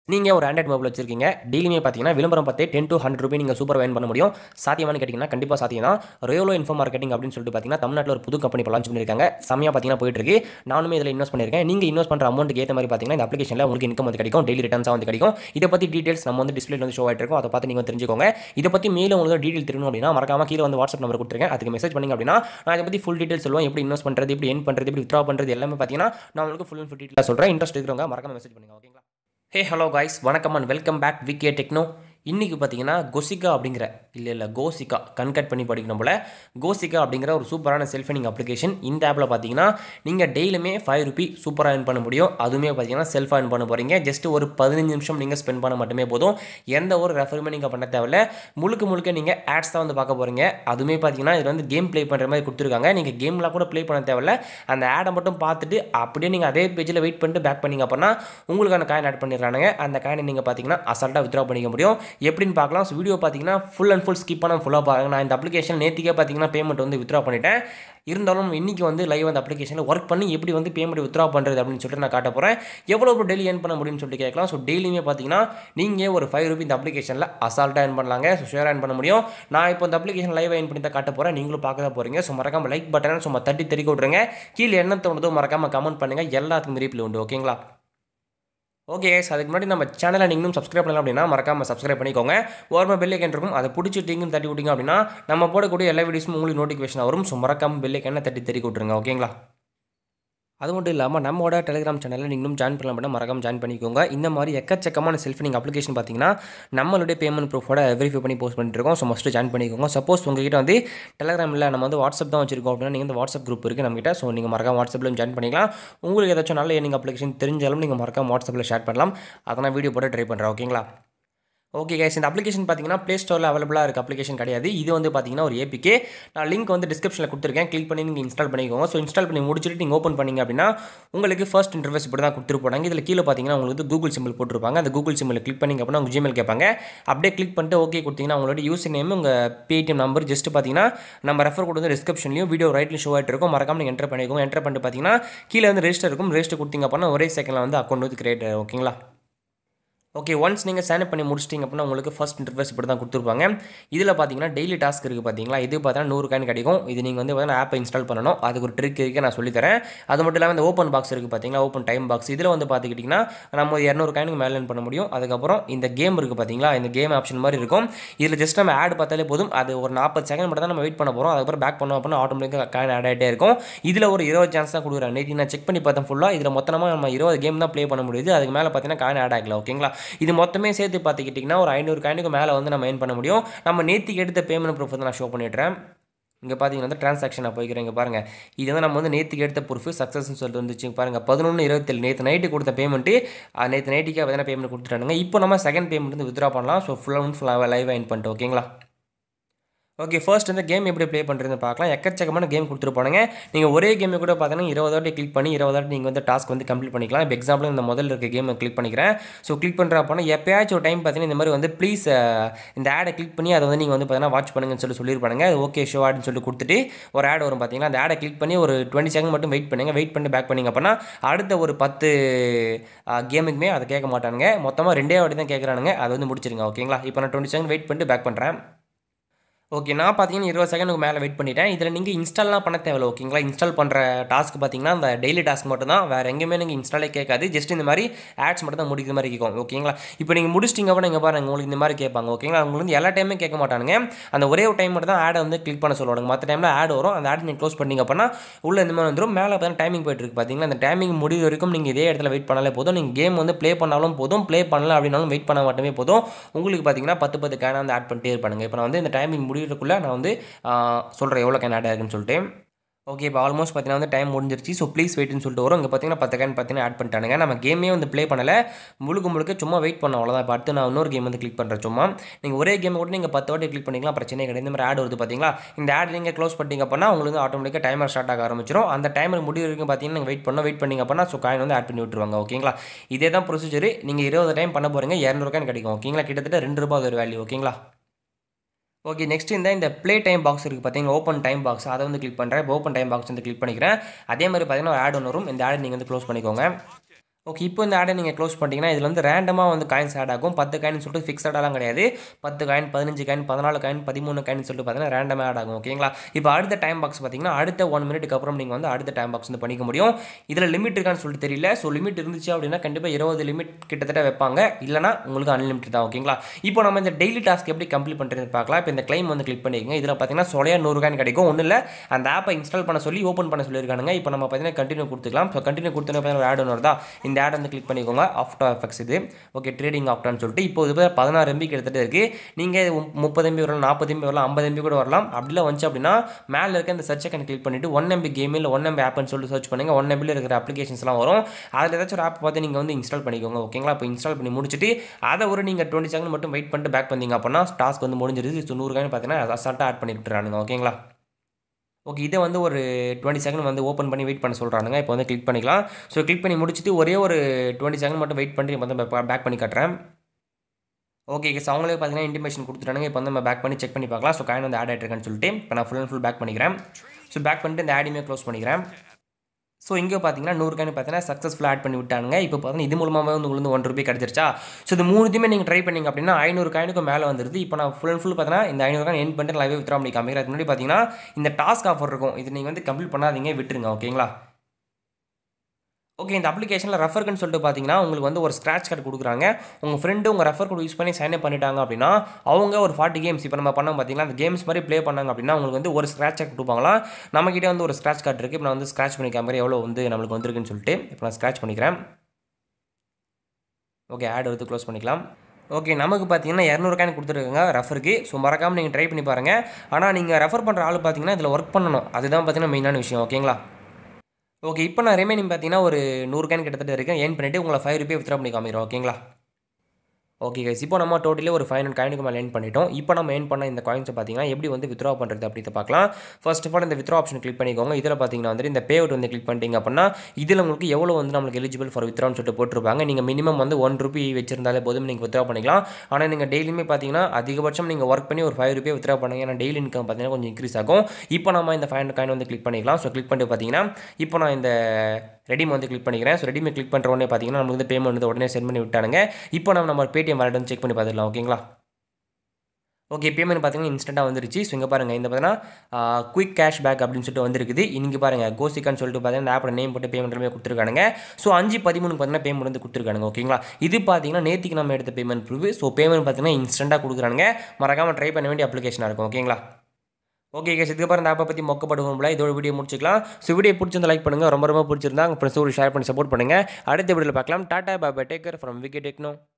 நீங்கள் ஒரு Android mobile வச்சிருக்கீங்க டெய்லியுமே பார்த்தீங்கன்னா விளம்பரம் பார்த்தே டென் டு ஹண்ட்ரட் ருபி நீங்கள் சூப்பர் வைன் பண்ண முடியும் சாத்தியமானு கேட்டிங்கன்னா கண்டிப்பாக சாத்தியம் தான் ரோலோ இன்ஃபோ மார்க்கெட்டிங் அப்படின்னு சொல்லிட்டு பார்த்தீங்கன்னா தமிழ்நாட்டில் ஒரு புது கம்பெனி இப்போ லான்ச் பண்ணியிருக்காங்க செம்மையாக பார்த்தீங்கன்னா போயிட்டு இருக்கு நானுமே இதில் இன்வெஸ்ட் பண்ணியிருக்கேன் நீங்கள் இன்வெஸ்ட் பண்ணுற அமௌண்ட்டுக்கு ஏற்ற மாதிரி பார்த்தீங்கன்னா இந்த அப்ளிகேஷனில் உங்களுக்கு இன்கம் வந்து கிடைக்கும் டெய்லி ரிட்டர்ன்ஸாக வந்து கிடைக்கும் இதை பற்றி டீட்டெயில்ஸ் நம்ம வந்து டிஸ்பிளே வந்து ஷோ ஆகிட்டு இருக்கும் அதை பார்த்து நீங்கள் தெரிஞ்சுக்கோங்க இதை பற்றி மேலும் உங்களுக்கு டீட்டெயில் தெரியணும் அப்படின்னா மறக்காம கீழே வந்து வாட்ஸ்அப் நம்பர் கொடுத்துருக்கேன் அதுக்கு மெசேஜ் பண்ணிங்க அப்படின்னா நான் இதை பற்றி ஃபுல் டீட்டெயில் சொல்லுவேன் எப்படி இன்வெஸ்ட் பண்ணுறது எப்படி என் பண்ணுறது எப்படி வித்ரா பண்ணுறது எல்லாமே பார்த்தீங்கன்னா நான் உங்களுக்கு ஃபுல் அண்ட் ஃபுல் டீட்டெயில் சொல்கிறேன் இன்ட்ரெஸ்ட் இருக்கிறவங்க மறக்காம மெசேஜ் பண்ணுங்க ஓகேங்களா ஹே ஹலோ காய்ஸ் வணக்கம் and welcome back VK Techno இன்றைக்கி பார்த்தீங்கன்னா கொசிகா அப்படிங்கிற இல்லை இல்லை கோசிகா கன்கட் பண்ணி படிக்கணும் போல் கோசிகா அப்படிங்கிற ஒரு சூப்பரான செல்ஃபனிங் அப்ளிகேஷன் இந்த ஆப்பில் பார்த்தீங்கன்னா நீங்கள் டெய்லியுமே ஃபைவ் ருபி சூப்பராக earn பண்ண முடியும் அதுவுமே பார்த்தீங்கன்னா செல்ஃப் earn பண்ண போகிறீங்க ஜஸ்ட் ஒரு பதினஞ்சு நிமிஷம் நீங்கள் ஸ்பெண்ட் பண்ண மட்டுமே போதும் எந்த ஒரு ரெஃபருமே நீங்கள் பண்ண தேவையில்ல முழுக்க முழுக்க நீங்கள் ஆட்ஸ் தான் வந்து பார்க்க போகிறீங்க அதுவுமே பார்த்தீங்கன்னா இது வந்து கேம் ப்ளே பண்ணுற மாதிரி கொடுத்துருக்காங்க நீங்கள் கேம்லாம் கூட ப்ளே பண்ண தேவையில்ல அந்த ஆடை மட்டும் பார்த்துட்டு அப்படியே நீங்கள் அதே பேஜில் வெயிட் பண்ணிட்டு பேக் பண்ணீங்க அப்படின்னா உங்களுக்கான காயின் ஆட் பண்ணிடுறானுங்க அந்த காயினை நீங்கள் பார்த்தீங்கன்னா அசால்ட்டாக வித்ரா பண்ணிக்க முடியும் எப்படின்னு பார்க்கலாம் ஸோ வீடியோ பார்த்தீங்கன்னா ஃபுல் அண்ட் ஃபுல் ஸ்கிப் பண்ண ஃபுல்லாக பாருங்க நான் இந்த அப்ளிகேஷன் நேற்றுக்கே பார்த்தீங்கன்னா பேமெண்ட் வந்து வித்ரா பண்ணிட்டேன் இருந்தாலும் இன்றைக்கி வந்து லைவ் அந்த அப்ளிகேஷனில் ஒர்க் பண்ணி எப்படி வந்து பேமெண்ட் வித்ரா பண்ணுறது அப்படின்னு சொல்லிட்டு நான் காட்ட போகிறேன் எவ்வளோ டெய்லி ஏர்ன் பண்ண முடியும்னு சொல்லிட்டு கேட்கலாம் ஸோ டெய்லியுமே பார்த்தீங்கன்னா நீங்கள் ஒரு ஃபைவ் ருபி இந்த அப்ளிகேஷனில் அசால்ட்டாக ஏர்ன் பண்ணலாங்க ஸோ ஷேர் ஏர்ன் பண்ண முடியும் நான் இப்போ இந்த அப்ளிகேஷன் லைவ் ஏர்ன் பண்ணி தான் காட்ட போகிறேன் நீங்களும் பார்க்க தான் போகிறீங்க ஸோ மறக்காம லைக் பட்டனை சும்மா தட்டி தெறிக்க விட்ருங்க கீழே என்ன தோணுதோ மறக்காம கமெண்ட் பண்ணுங்கள் எல்லாத்துக்கும் ரீப்ளை உண்டு ஓகேங்களா ஓகே guys அதுக்கு முன்னாடி நம்ம சேனலை நீங்களும் சப்ஸ்கிரைப் பண்ணலாம் அப்படின்னா மறக்காம சப்ஸ்கிரைப் பண்ணிக்கோங்க ஓரமாக பெல் ஐக்கன் இருக்கும் அதை பிடிச்சிட்டிங்கன்னு தட்டி விட்டீங்க அப்படின்னா நம்ம போடக்கூடிய எல்லா வீடியோஸும் உங்களுக்கு நோட்டிஃபிகேஷன் வரும் ஸோ மறக்காம பெல் ஐக்கனை தட்டி தெறிக்க விட்ருங்க ஓகேங்களா அது மட்டும் இல்லாமல் நம்மளோட டெலிகிராம் சேனலில் நீங்களும் ஜாயின் பண்ணலாம் அப்படின்னா மறக்காம ஜாயின் பண்ணிக்கோங்க இந்த மாதிரி எக்கச்சக்கமான செல்ஃபினிங் அப்ளிகேஷன் பார்த்தீங்கன்னா நம்மளுடைய பேமெண்ட் ப்ரூஃபோட வெரிஃபை பண்ணி போஸ்ட் பண்ணிட்டு இருக்கோம் ஸோ மஸ்ட்டு ஜாயின் பண்ணிக்கோங்க சப்போஸ் உங்ககிட்ட வந்து டெலிகிராமில் நம்ம வந்து வாட்ஸ்அப் தான் வச்சிருக்கோம் அப்படின்னா நீங்கள் வந்து வாட்ஸ்அப் குரூப் இருக்குது நம்மகிட்ட ஸோ நீங்கள் மறக்காம வாட்ஸ்அப்லையும் ஜாயின் பண்ணிக்கலாம் உங்களுக்கு ஏதாச்சும் நல்ல ஏர்னிங் அப்ளிகேஷன் தெரிஞ்சாலும் நீங்கள் மறக்காம வாட்ஸ்அப்பில் ஷேர் பண்ணலாம் அதை நான் வீடியோ போட்டு ட்ரை பண்ணுறேன் ஓகேங்களா ஓகே கைஸ் இந்த அப்ளிகேஷன் பார்த்தீங்கன்னா ப்ளே ஸ்டோரில் அவைலபிளாக இருக்க அப்ளிகேஷன் கிடையாது இது வந்து பார்த்தீங்கன்னா ஒரு ஏபிகே நான் லிங்க் வந்து டிஸ்கிரிப்ஷனில் கொடுத்துருக்கேன் கிளிக் பண்ணி நீங்கள் இன்ஸ்டால் பண்ணிக்கோங்க ஸோ இன்ஸ்டால் பண்ணி முடிச்சுட்டு நீங்கள் ஓப்பன் பண்ணீங்க அப்படின்னா உங்களுக்கு ஃபர்ஸ்ட் இன்டர்ஃபேஸ் இப்படி தான் கொடுத்துருப்பாங்க இதில் கீழே பார்த்தீங்கன்னா உங்களுக்கு வந்து கூகுள் சிம்பிள் போட்டிருப்பாங்க அந்த கூகுள் சிம்பிள் கிளிக் பண்ணிங்க அப்படின்னா உங்கள் ஜிமெயில் கேட்பாங்க அப்படியே கிளிக் பண்ணிட்டு ஓகே கொடுத்தீங்கன்னா உங்களோட யூசர் நேம் உங்கள் பேடிஎம் நம்பர் ஜஸ்ட் பார்த்தீங்கன்னா நம்ம ரெஃபர் கொடுத்து டிஸ்கிரிப்ஷன்லையும் வீடியோ ரைட்லையும் ஷோ ஆகிட்டு இருக்கும் மறக்காம நீங்கள் என்டர் பண்ணிக்கோங்க என்டர் பண்ணிட்டு பார்த்தீங்கன்னா கீழே வந்து ரெஜிஸ்டர் இருக்கும் ரெஜிஸ்டர் கொடுத்தீங்க அப்படின்னா ஒரே செகண்டில் வந்து அக்கௌண்ட் வந்து கிரியேட் ஓகேங்களா ஓகே ஒன்ஸ் நீங்கள் சைன் பண்ணி முடிச்சிட்டிங்க அப்படின்னா உங்களுக்கு ஃபஸ்ட் இன்டர்ஃபேஸ் இப்படி தான் கொடுத்துருப்பாங்க இதில் பார்த்தீங்கன்னா டெய்லி டாஸ்க் இருக்குது பார்த்தீங்களா இது பார்த்தீங்கன்னா நூறு காயின் கிடைக்கும் இது நீங்கள் வந்து பார்த்தீங்கன்னா ஆப்பை இன்ஸ்டால் பண்ணணும் அதுக்கு ஒரு ட்ரிக் இருக்குது நான் சொல்லித்தரேன் அது மட்டும் இல்லாமல் இந்த ஓப்பன் பாக்ஸ் இருக்குது பார்த்தீங்களா ஓப்பன் டைம் பாக்ஸ் இதில் வந்து பார்த்துக்கிட்டிங்கன்னா நம்ம இரநூறு காயினுக்கு மேலே பண்ண முடியும் அதுக்கப்புறம் இந்த கேம் இருக்குது பார்த்தீங்களா இந்த கேம் ஆப்ஷன் மாதிரி இருக்கும் இதில் ஜஸ்ட் நம்ம ஆட் பார்த்தாலே போதும் அது ஒரு நாற்பது செகண்ட் மட்டும் தான் நம்ம வெயிட் பண்ண போகிறோம் அதுக்கப்புறம் பேக் பண்ணோம் அப்படின்னா ஆட்டோமேட்டிக்காக காயின் ஆட் ஆகிட்டே இருக்கும் இதில் ஒரு இருபது சான்ஸ் தான் கொடுக்குறாங்க நேற்று நான் செக் பண்ணி பார்த்தேன் ஃபுல்லாக இதில் மொத்தமாக நம்ம இருபது கேம் தான் ப்ளே பண்ண முடியுது அதுக்கு மேலே பார்த்தீங்கன்னா காயின் ஆட் ஆகல ஓகேங்களா இது மொத்தமே சேர்த்து பார்த்துக்கிட்டிங்கன்னா ஒரு ஐநூறு காயினுக்கு மேலே வந்து நம்ம ஏர்ன் பண்ண முடியும் நம்ம நேற்றுக்கு எடுத்த பேமெண்ட் ப்ரூஃப் வந்து நான் ஷோ பண்ணிடுறேன் இங்கே பார்த்தீங்கன்னா வந்து ட்ரான்சாக்ஷன் நான் போய்க்கிறேன் இங்கே பாருங்கள் இது வந்து நம்ம வந்து நேற்றுக்கு எடுத்த ப்ரூஃப் சக்ஸஸ்னு சொல்லிட்டு வந்துச்சு பாருங்கள் பதினொன்று இருபத்தேழு நேற்று நைட்டு கொடுத்த பேமெண்ட்டு நேற்று நைட்டுக்கே பார்த்தீங்கன்னா பேமெண்ட் கொடுத்துட்டானுங்க இப்போ நம்ம செகண்ட் பேமெண்ட் வந்து வித்ரா பண்ணலாம் ஸோ ஃபுல்லாக வந்து ஃபுல்லாக லைவ் ஆயின் பண்ணிட்டு ஓகேங்களா ஓகே ஃபர்ஸ்ட் வந்து கேம் எப்படி ப்ளே பண்ணுறதுன்னு பார்க்கலாம் எக்கச்சக்கமான கேம் கொடுத்துருப்பானுங்க நீங்கள் ஒரே கேமை கூட பார்த்தீங்கன்னா இருபது வாட்டி கிளிக் பண்ணி இருபது வாட்டி நீங்கள் வந்து டாஸ்க் வந்து கம்ப்ளீட் பண்ணிக்கலாம் இப்போ எக்ஸாம்பிள் இந்த முதல்ல இருக்க கேமை கிளிக் பண்ணிக்கிறேன் ஸோ கிளிக் பண்ணுற அப்போனா எப்பயாச்சும் ஒரு டைம் பார்த்தீங்கன்னா இந்த மாதிரி வந்து ப்ளீஸ் இந்த ஆடை கிளிக் பண்ணி அதை வந்து நீங்கள் வந்து பார்த்தீங்கன்னா வாட்ச் பண்ணுங்கன்னு சொல்லி சொல்லியிருப்பானுங்க அது ஓகே ஷோ ஆடுன்னு சொல்லி கொடுத்துட்டு ஒரு ஆட் வரும் பார்த்தீங்கன்னா அந்த ஆடை கிளிக் பண்ணி ஒரு டுவெண்ட்டி செகண்ட் மட்டும் வெயிட் பண்ணுங்க வெயிட் பண்ணி பேக் பண்ணிங்க அப்படின்னா அடுத்த ஒரு பத்து கேமுக்குமே அதை கேட்க மாட்டானுங்க மொத்தமாக ரெண்டே வாட்டி தான் கேட்குறானுங்க அதை வந்து முடிச்சிருங்க ஓகேங்களா இப்போ நான் டுவெண்ட்டி செகண்ட் வெயிட் பண்ணிட்டு பேக் பண்ணுறேன் ஓகே நான் பார்த்தீங்கன்னா இருபது செகண்டுக்கு மேலே வெயிட் பண்ணிட்டேன் இதில் நீங்கள் இன்ஸ்டால்லாம் பண்ண தேவையில்ல ஓகேங்களா இன்ஸ்டால் பண்ணுற டாஸ்க் பார்த்தீங்கன்னா அந்த டெய்லி டாஸ்க் மட்டும் தான் வேறு எங்கேயுமே நீங்கள் இன்ஸ்டாலே கேட்காது ஜஸ்ட் இந்த மாதிரி ஆட்ஸ் மட்டும் தான் முடிக்கிற மாதிரி இருக்கும் ஓகேங்களா இப்போ நீங்கள் முடிச்சிட்டிங்க அப்படின்னா இங்கே பாருங்க உங்களுக்கு இந்த மாதிரி கேட்பாங்க ஓகேங்களா உங்களுக்கு வந்து எல்லா டைமே கேட்க மாட்டானுங்க அந்த ஒரே ஒரு டைம் மட்டும் தான் ஆடை வந்து கிளிக் பண்ண சொல்லுவாங்க மற்ற டைமில் ஆட் வரும் அந்த ஆட் நீங்கள் க்ளோஸ் பண்ணிங்க அப்படின்னா உள்ள இந்த மாதிரி வந்துடும் மேலே பார்த்தீங்கன்னா டைமிங் போயிட்டு இருக்கு பார்த்தீங்களா அந்த டைமிங் முடிவு வரைக்கும் நீங்கள் இதே இடத்துல வெயிட் பண்ணாலே போதும் நீங்கள் கேம் வந்து ப்ளே பண்ணாலும் போதும் ப்ளே பண்ணல அப்படின்னாலும் வெயிட் பண்ண மட்டுமே போதும் உங்களுக்கு பார்த்தீங்கன்னா பத்து பத்து கேனை வந்து ஆட் பண்ணிட்டே இருப்பானுங்க இப்போ நான் வந்து இந்த டைமிங் முடிவுக்குள்ளே நான் வந்து சொல்கிறேன் எவ்வளோ கேன் ஆட் ஆகுன்னு சொல்லிட்டு ஓகே இப்போ ஆல்மோஸ்ட் பார்த்தீங்கன்னா வந்து டைம் முடிஞ்சிருச்சு ஸோ ப்ளீஸ் வெயிட்னு சொல்லிட்டு வரும் இங்கே பார்த்தீங்கன்னா பத்து கேன் பார்த்தீங்கன்னா ஆட் பண்ணிட்டானுங்க நம்ம கேமே வந்து ப்ளே பண்ணலை முழுக்க முழுக்க சும்மா வெயிட் பண்ணோம் அவ்வளோதான் இப்போ அடுத்து நான் இன்னொரு கேம் வந்து கிளிக் பண்ணுறேன் சும்மா நீங்கள் ஒரே கேம் கூட நீங்கள் பத்து வாட்டி கிளிக் பண்ணிக்கலாம் பிரச்சனை கிடையாது இந்த மாதிரி ஆட் வருது பார்த்தீங்களா இந்த ஆட் நீங்கள் க்ளோஸ் பண்ணிட்டீங்க அப்படின்னா உங்களுக்கு வந்து ஆட்டோமேட்டிக்காக டைமர் ஸ்டார்ட் ஆக ஆரம்பிச்சிடும் அந்த டைமர் முடிவு வரைக்கும் பார்த்தீங்கன்னா நீங்கள் வெயிட் பண்ணோம் வெயிட் பண்ணிங்க அப்படின்னா ஸோ காயின் வந்து ஆட் பண்ணி விட்டுருவாங்க ஓகேங்களா இதே தான் ப்ரொசீஜர் நீங்கள் இருபது டைம் பண்ண போகிறீங்க இரநூறு காயின் கிடைக்கும் ஓகேங்களா கிட்டத்தட்ட ரெண்டு ரூபாய் ஒரு வேல்யூ ஓகேங்களா ஓகே நெக்ஸ்ட் இந்த இந்த ப்ளே டைம் பாக்ஸ் இருக்குது பார்த்தீங்கன்னா ஓப்பன் டைம் பாக்ஸ் அதை வந்து கிளிக் பண்ணுறேன் இப்போ ஓப்பன் டைம் பாக்ஸ் வந்து கிளிக் பண்ணிக்கிறேன் அதே மாதிரி பார்த்தீங்கன்னா ஆட் ஒன்று வரும் இந்த ஆட் நீங்கள் வந்து க்ளோஸ் பண்ணிக்கோங்க ஓகே இப்போ இந்த ஆடை நீங்கள் க்ளோஸ் பண்ணிட்டீங்கன்னா இதில் வந்து ரேண்டமாக வந்து காயின்ஸ் ஆட் ஆகும் பத்து காயின் சொல்லிட்டு ஃபிக்ஸடாலாம் கிடையாது பத்து காயின் பதினஞ்சு காயின் பதினாலு காயின் பதிமூணு காயின் சொல்லிட்டு பார்த்தீங்கன்னா ரேண்டமாக ஆட் ஆகும் ஓகேங்களா இப்போ அடுத்த டைம் பாக்ஸ் பார்த்தீங்கன்னா அடுத்த ஒன் மினிட்டுக்கு அப்புறம் நீங்கள் வந்து அடுத்த டைம் பாக்ஸ் வந்து பண்ணிக்க முடியும் இதில் லிமிட் இருக்கான்னு சொல்லிட்டு தெரியல ஸோ லிமிட் இருந்துச்சு அப்படின்னா கண்டிப்பாக இருபது லிமிட் கிட்டத்தட்ட வைப்பாங்க இல்லைனா உங்களுக்கு அன்லிமிட் தான் ஓகேங்களா இப்போ நம்ம இந்த டெய்லி டாஸ்க் எப்படி கம்ப்ளீட் பண்ணுறது பார்க்கலாம் இப்போ இந்த கிளைம் வந்து கிளிக் பண்ணிக்கோங்க இதில் பார்த்தீங்கன்னா சொலையா நூறு காயின் கிடைக்கும் ஒன்றும் இல்லை அந்த ஆப்பை இன்ஸ்டால் பண்ண சொல்லி ஓப்பன் பண்ண சொல்லியிருக்கானுங்க இப்போ நம்ம பார்த்தீங்கன்னா கண்டினியூ கொடுத்துக்கலாம் ஸோ கண்டினியூ கொடுத்தோன்னே பார்த்தீங்கன்னா ஒரு ஆட் ஒன்று வருதா இந்த ஆட் வந்து கிளிக் பண்ணிக்கோங்க ஆஃப்டர் எஃபெக்ட்ஸ் இது ஓகே ட்ரேடிங் ஆஃப்டான்னு சொல்லிட்டு இப்போ இது பேர் பதினாறு எம்பி கிட்டத்தட்ட இருக்குது நீங்கள் முப்பது எம்பி வரலாம் நாற்பது எம்பி வரலாம் ஐம்பது எம்பி கூட வரலாம் அப்படிலாம் வந்துச்சு அப்படின்னா மேலே இருக்க இந்த சர்ச் ஐக்கன் கிளிக் பண்ணிவிட்டு ஒன் எம்பி கேம் இல்லை ஒன் எம்பி ஆப்னு சொல்லிட்டு சர்ச் பண்ணுங்க ஒன் எம்பியில் இருக்கிற அப்ளிகேஷன்ஸ்லாம் வரும் அதில் ஏதாச்சும் ஒரு ஆப் பார்த்து நீங்கள் வந்து இன்ஸ்டால் பண்ணிக்கோங்க ஓகேங்களா இப்போ இன்ஸ்டால் பண்ணி முடிச்சுட்டு அதை ஒரு நீங்கள் டுவெண்ட்டி செகண்ட் மட்டும் வெயிட் பண்ணிட்டு பேக் பண்ணீங்க அப்படின்னா டாஸ்க் வந்து முடிஞ்சிருது ஸோ நூறு காயின் பார்த்தீங்கன்னா அசால்ட்டாக ஆட் பண்ணி விட்டுறானுங்க ஓகேங்களா ஓகே இதை வந்து ஒரு டுவெண்ட்டி செகண்ட் வந்து ஓப்பன் பண்ணி வெயிட் பண்ண சொல்கிறானுங்க இப்போ வந்து கிளிக் பண்ணிக்கலாம் ஸோ கிளிக் பண்ணி முடிச்சுட்டு ஒரே ஒரு டுவெண்ட்டி செகண்ட் மட்டும் வெயிட் பண்ணி இப்போ வந்து பேக் பண்ணி காட்டுறேன் ஓகே கேஸ் அவங்களே பார்த்தீங்கன்னா இன்டிமேஷன் கொடுத்துட்டானுங்க இப்போ வந்து நம்ம பேக் பண்ணி செக் பண்ணி பார்க்கலாம் ஸோ காயின் வந்து ஆட் ஆகிட்டுருக்கான்னு சொல்லிட்டு இப்போ நான் ஃபுல் அண்ட் ஃபுல் பேக் பண்ணிக்கிறேன் ஸோ பேக் பண்ணிட்டு இந்த ஆடியுமே க்ளோஸ் பண்ணிக்கிறேன் ஸோ இங்கே பார்த்தீங்கன்னா நூறு காயின் பார்த்தீங்கன்னா சக்ஸஸ்ஃபுல்லாக ஆட் பண்ணி விட்டானுங்க இப்போ பார்த்தீங்கன்னா இது மூலமாகவே வந்து உங்களுக்கு வந்து ஒன் ருபி கிடச்சிருச்சா ஸோ இது மூணுத்தையுமே நீங்கள் ட்ரை பண்ணிங்க அப்படின்னா ஐநூறு காயினுக்கு மேலே வந்துருது இப்போ நான் ஃபுல் அண்ட் ஃபுல் பார்த்தீங்கன்னா இந்த ஐநூறு காயின் என் பண்ணிட்டு லைவே வித்ரா பண்ணி காமிக்கிறேன் அதுக்கு முன்னாடி பார்த்தீங்கன்னா இந்த டாஸ்க் ஆஃபர் இருக்கும் இது நீங்கள் வந்து கம்ப்ளீட் பண்ணாதீங்க விட்டுருங்க ஓகேங்களா ஓகே இந்த அப்ளிகேஷனில் ரெஃபர்க்குன்னு சொல்லிட்டு பார்த்தீங்கன்னா உங்களுக்கு வந்து ஒரு ஸ்க்ராட்ச் கார்டு கொடுக்குறாங்க உங்கள் ஃப்ரெண்டு உங்கள் ரெஃபர் கோட் யூஸ் பண்ணி சைன் அப் பண்ணிட்டாங்க அப்படின்னா அவங்க ஒரு ஃபார்ட்டி கேம்ஸ் இப்போ நம்ம பண்ணோம் பார்த்தீங்கன்னா அந்த கேம்ஸ் மாதிரி ப்ளே பண்ணாங்க அப்படின்னா உங்களுக்கு வந்து ஒரு ஸ்க்ராட்ச் கார்டு கொடுப்பாங்களாம் நம்மக்கிட்டே வந்து ஒரு ஸ்க்ராட்ச் கார்டு இருக்குது இப்போ நான் வந்து ஸ்க்ராட்ச் பண்ணி காமிக்கிறேன் எவ்வளோ வந்து நம்மளுக்கு வந்திருக்குன்னு சொல்லிட்டு இப்போ நான் ஸ்க்ராட்ச் பண்ணிக்கிறேன் ஓகே ஆட் எடுத்து க்ளோஸ் பண்ணிக்கலாம் ஓகே நமக்கு பார்த்தீங்கன்னா இரநூறு காயின் கொடுத்துருக்காங்க ரெஃபருக்கு ஸோ மறக்காமல் நீங்கள் ட்ரை பண்ணி பாருங்கள் ஆனால் நீங்கள் ரெஃபர் பண்ணுற ஆள் பார்த்தீங்கன்னா இதில் ஒர்க் பண்ணணும் அதுதான் பார்த்தீங்கன்னா மெயினான விஷயம் ஓகேங்களா ஓகே இப்போ நான் ரிமைனிங் பார்த்தீங்கன்னா ஒரு நூறு கேன் கிட்டத்தட்ட இருக்கேன் ஏன் பண்ணிவிட்டு உங்களை ஃபைவ் ருபீ வித்ரா பண்ணி காமிக்கிறோம் ஓகேங்களா ஓகே கைஸ் இப்போ நம்ம டோட்டலி ஒரு ஃபைவ் ஹண்ட்ரட் காயினுக்கு மேலே ஏன் பண்ணிட்டோம் இப்போ நம்ம ஏன் பண்ண இந்த காயின்ஸை பார்த்தீங்கன்னா எப்படி வந்து வித்ரா பண்ணுறது அப்படின்னு பார்க்கலாம் ஃபர்ஸ்ட் ஆஃப் ஆல் இந்த வித்ரா ஆப்ஷன் கிளிக் பண்ணிக்கோங்க இதில் பார்த்தீங்கன்னா வந்து இந்த பே அவுட் வந்து கிளிக் பண்ணிட்டீங்க அப்படின்னா இதில் உங்களுக்கு எவ்வளோ வந்து நம்மளுக்கு எலிஜிபிள் ஃபார் வித்ரான்னு சொல்லிட்டு போட்டிருப்பாங்க நீங்கள் மினிமம் வந்து ஒன் ருபி வச்சிருந்தாலே போதும் நீங்கள் வித்ரா பண்ணிக்கலாம் ஆனால் நீங்கள் டெய்லியுமே பார்த்தீங்கன்னா அதிகபட்சம் நீங்கள் ஒர்க் பண்ணி ஒரு ஃபைவ் ருபி வித்ரா பண்ணுங்க ஏன்னா டெய்லி இன்கம் பார்த்தீங்கன்னா கொஞ்சம் இன்க்ரீஸ் ஆகும் இப்போ நம்ம இந்த ஃபைவ் ஹண்ட்ரட் காயின் வந்து கிளிக் பண்ணிக்கலாம் ஸோ கிளிக் பண்ணிட்டு பார்த்தீங்கன்னா இப்போ நான் இந்த ரெடிம் வந்து கிளிக் பண்ணிக்கிறேன் ஸோ ரெடிமே கிளிக் பண்ணுற உடனே பார்த்தீங்கன்னா நம்மளுக்கு வந்து பேமெண்ட் வந்து உடனே சென்ட் பண்ணி விட்டானுங்க இப்போ நம்ம நம்ம பேடிஎம் வாலெட் வந்து செக் பண்ணி பார்த்துக்கலாம் ஓகேங்களா ஓகே பேமெண்ட் பார்த்தீங்கன்னா இன்ஸ்டண்ட்டாக வந்துருச்சு ஸோ இங்கே பாருங்கள் இந்த பார்த்தீங்கன்னா குயிக் கேஷ் பேக் அப்படின்னு சொல்லிட்டு வந்திருக்குது இன்றைக்கி பாருங்கள் கோசிக்கான்னு சொல்லிட்டு பார்த்தீங்கன்னா ஆப்போட நேம் போட்டு பேமெண்ட் கொடுத்துருக்கானுங்க ஸோ அஞ்சு பதிமூணு பார்த்தீங்கன்னா பேமெண்ட் வந்து கொடுத்துருக்கானுங்க ஓகேங்களா இது பார்த்தீங்கன்னா நேற்றுக்கு நம்ம எடுத்த பேமெண்ட் ப்ரூஃப் ஸோ பேமெண்ட் பார்த்தீங்கன்னா இன்ஸ்டண்ட்டாக கொடுக்குறானுங்க மறக்காமல் ட்ரை பண்ண வேண்டிய அப்ளிகேஷனாக இருக்கும் ஓகேங்களா ஓகே கேஸ் இதுக்கப்புறம் இந்த ஆப்பை பற்றி மொக்கப்படுவோம்ல இதோட வீடியோ முடிச்சிக்கலாம் ஸோ வீடியோ பிடிச்சிருந்தா லைக் பண்ணுங்கள் ரொம்ப ரொம்ப பிடிச்சிருந்தா உங்கள் ஃப்ரெண்ட்ஸ் ஒரு ஷேர் பண்ணி சப்போர்ட் பண்ணுங்கள் அடுத்த வீடியோவில் பார்க்கலாம் டாடா பாபா டேக்கர் ஃப்ரம் விக்கெட் டெக்னோ